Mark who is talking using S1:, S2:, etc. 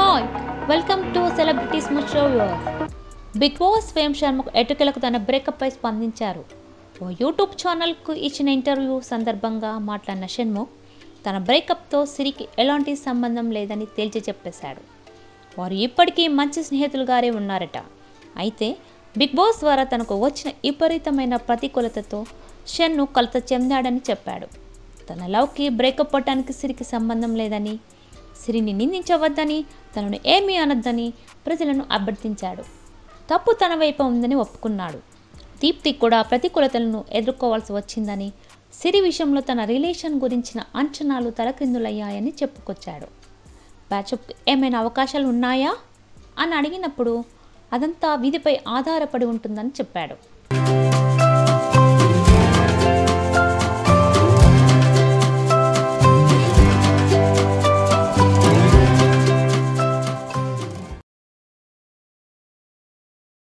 S1: hi welcome to celebrities ముషో viewers big boss fame శర్మకు ఎటుకలకు తన బ్రేకప్పై స్పందించారు ఓ యూట్యూబ్ ఛానల్కు ఇచ్చిన ఇంటర్వ్యూ సందర్భంగా మాట్లాడిన షణ్ముఖ్ తన బ్రేకప్తో సిరికి ఎలాంటి సంబంధం లేదని తేల్చి చెప్పేశాడు వారు ఇప్పటికీ మంచి స్నేహితులుగానే ఉన్నారట అయితే బిగ్ బాస్ ద్వారా తనకు వచ్చిన విపరీతమైన ప్రతికూలతతో షన్ను కలత చెందాడని చెప్పాడు తన లవ్కి బ్రేకప్ పట్టడానికి సిరికి సంబంధం లేదని సిరిని నిందించవద్దని తనను ఏమీ అనొద్దని ప్రజలను అభ్యర్థించాడు తప్పు తన వైపు ఉందని ఒప్పుకున్నాడు దీప్తి కూడా ప్రతికూలతలను ఎదుర్కోవాల్సి వచ్చిందని సిరి విషయంలో తన రిలేషన్ గురించిన అంచనాలు తలక్రిందులయ్యాయని చెప్పుకొచ్చాడు బ్యాచప్ ఏమైనా అవకాశాలు ఉన్నాయా అని అడిగినప్పుడు అదంతా విధిపై ఆధారపడి ఉంటుందని చెప్పాడు